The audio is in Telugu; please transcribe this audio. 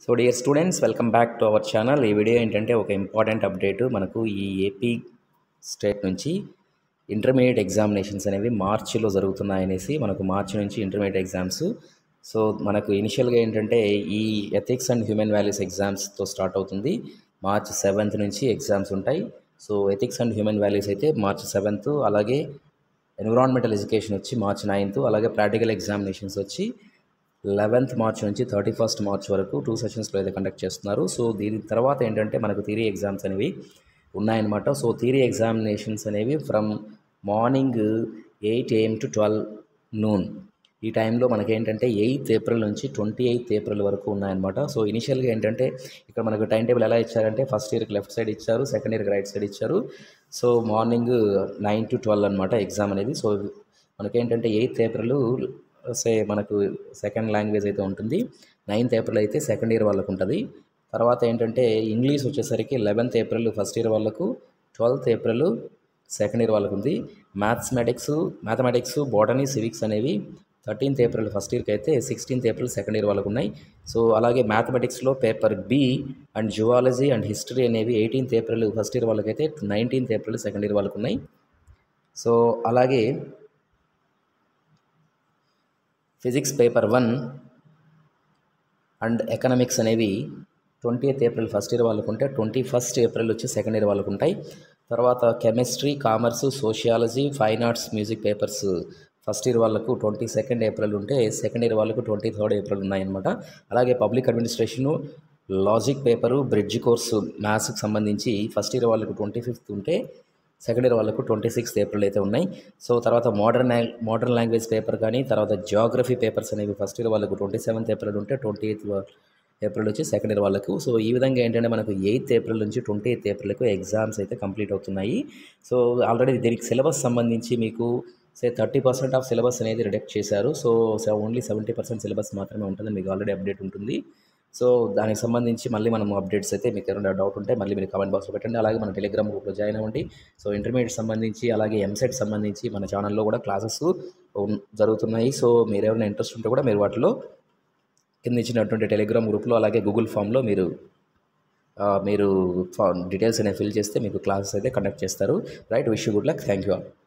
so dear students welcome back to our channel ఈ వీడియో ఏంటంటే ఒక ఇంపార్టెంట్ అప్డేట్ మనకు ఈ ఏపీ స్టేట్ నుంచి ఇంటర్మీడియట్ ఎగ్జామినేషన్స్ అనేవి మార్చిలో జరుగుతున్నాయనేసి మనకు మార్చి నుంచి ఇంటర్మీడియట్ ఎగ్జామ్స్ సో మనకు ఇనిషియల్గా ఏంటంటే ఈ ఎథిక్స్ అండ్ హ్యూమన్ వాల్యూస్ ఎగ్జామ్స్తో స్టార్ట్ అవుతుంది మార్చ్ సెవెంత్ నుంచి ఎగ్జామ్స్ ఉంటాయి so ethics and human values అయితే మార్చ్ సెవెంత్ అలాగే ఎన్విరాన్మెంటల్ ఎడ్యుకేషన్ వచ్చి మార్చ్ నైన్త్ అలాగే ప్రాక్టికల్ ఎగ్జామినేషన్స్ వచ్చి లెవెన్త్ మార్చ్ నుంచి థర్టీ ఫస్ట్ మార్చ్ వరకు టూ సెషన్స్లో అయితే కండక్ట్ చేస్తున్నారు సో దీని తర్వాత ఏంటంటే మనకు థియరీ ఎగ్జామ్స్ అనేవి ఉన్నాయన్నమాట సో థియరీ ఎగ్జామినేషన్స్ అనేవి from morning eight AM to twelve noon ఈ టైంలో మనకేంటంటే ఎయిత్ ఏప్రిల్ నుంచి ట్వంటీ ఎయిత్ ఏప్రిల్ వరకు ఉన్నాయన్నమాట సో ఇనిషియల్గా ఏంటంటే ఇక్కడ మనకు టైం టేబుల్ ఎలా ఇచ్చారంటే ఫస్ట్ ఇయర్కి లెఫ్ట్ సైడ్ ఇచ్చారు సెకండ్ ఇయర్కి రైట్ సైడ్ ఇచ్చారు so morning nine to twelve అనమాట ఎగ్జామ్ అనేది సో మనకేంటంటే ఎయిత్ ఏప్రిల్ సే మనకు సెకండ్ లాంగ్వేజ్ అయితే ఉంటుంది నైన్త్ ఏప్రిల్ అయితే సెకండ్ ఇయర్ వాళ్ళకు ఉంటుంది తర్వాత ఏంటంటే ఇంగ్లీష్ వచ్చేసరికి లెవెన్త్ ఏప్రిల్ ఫస్ట్ ఇయర్ వాళ్ళకు ట్వెల్త్ ఏప్రిల్ సెకండ్ ఇయర్ వాళ్ళకు ఉంది మ్యాథమెటిక్స్ మ్యాథమెటిక్స్ బోటనీ సివిక్స్ అనేవి థర్టీన్త్ ఏప్రిల్ ఫస్ట్ ఇయర్కి అయితే సిక్స్టీన్త్ ఏప్రిల్ సెకండ్ ఇయర్ వాళ్ళకు ఉన్నాయి సో అలాగే మ్యాథమెటిక్స్లో paper B and zoology and history అనేవి ఎయిటీన్త్ ఏప్రిల్ ఫస్ట్ ఇయర్ వాళ్ళకైతే నైన్టీన్త్ ఏప్రిల్ సెకండ్ ఇయర్ వాళ్ళకు ఉన్నాయి సో అలాగే physics paper one and economics అనేవి twenty eighth April first year వాళ్ళకు ఉంటే ట్వంటీ ఫస్ట్ ఏప్రిల్ వచ్చి సెకండ్ ఇయర్ వాళ్ళకు ఉంటాయి తర్వాత chemistry commerce sociology fine arts music papers first year వాళ్ళకు ట్వంటీ సెకండ్ ఏప్రిల్ ఉంటే సెకండ్ ఇయర్ వాళ్ళకు ట్వంటీ థర్డ్ ఏప్రిల్ ఉన్నాయన్నమాట అలాగే public administration logic paper bridge course మ్యాథ్స్కి సంబంధించి ఫస్ట్ ఇయర్ వాళ్ళకు ట్వంటీ ఫిఫ్త్ ఉంటే సెకండ్ ఇయర్ వాళ్ళకు ట్వంటీ సిక్స్త్ ఏప్రిల్ అయితే ఉన్నాయి సో తర్వాత మోడర్న్ మోడర్న్ లాంగ్వేజ్ పేపర్ కానీ తర్వాత జాగ్రఫీ పేపర్స్ అనేవి ఫస్ట్ ఇయర్ వాళ్ళకు ట్వంటీ సెవెంత్ ఏప్రిల్ ఉంటే ట్వంటీ ఎయిత్ ఏప్రిల్ వచ్చి సెకండ్ ఇయర్ వాళ్ళకు సో ఈ విధంగా ఏంటంటే మనకు ఎయిత్ ఏప్రిల్ నుంచి ట్వంటీ ఎయిత్ ఏప్రిల్కు ఎగ్జామ్స్ అయితే కంప్లీట్ అవుతున్నాయి సో ఆల్రెడీ దీనికి సిలబస్ సంబంధించి మీకు say thirty percent of syllabus అనేది రిడక్ట్ చేశారు so only seventy percent syllabus మాత్రమే ఉంటుంది మీకు ఆల్రెడీ అప్డేట్ ఉంటుంది సో దానికి సంబంధించి మళ్ళీ మనం అప్డేట్స్ అయితే మీకు ఏమైనా డౌట్ ఉంటే మళ్ళీ మీరు కామెంట్ బాక్స్లో పెట్టండి అలాగే మన టెలిగ్రామ్ గ్రూప్లో జాయిన్ అవ్వండి సో ఇంటర్మీడియట్ సంబంధించి అలాగే ఎంసెట్ సంబంధించి మన ఛానల్లో కూడా క్లాసెస్ జరుగుతున్నాయి సో మీరు ఏమైనా ఇంట్రెస్ట్ ఉంటే కూడా మీరు వాటిలో కింద ఇచ్చినటువంటి టెలిగ్రామ్ గ్రూప్లో అలాగే గూగుల్ ఫామ్లో మీరు మీరు డీటెయిల్స్ అనేవి ఫిల్ చేస్తే మీకు క్లాసెస్ అయితే కండక్ట్ చేస్తారు right wish good luck thank you all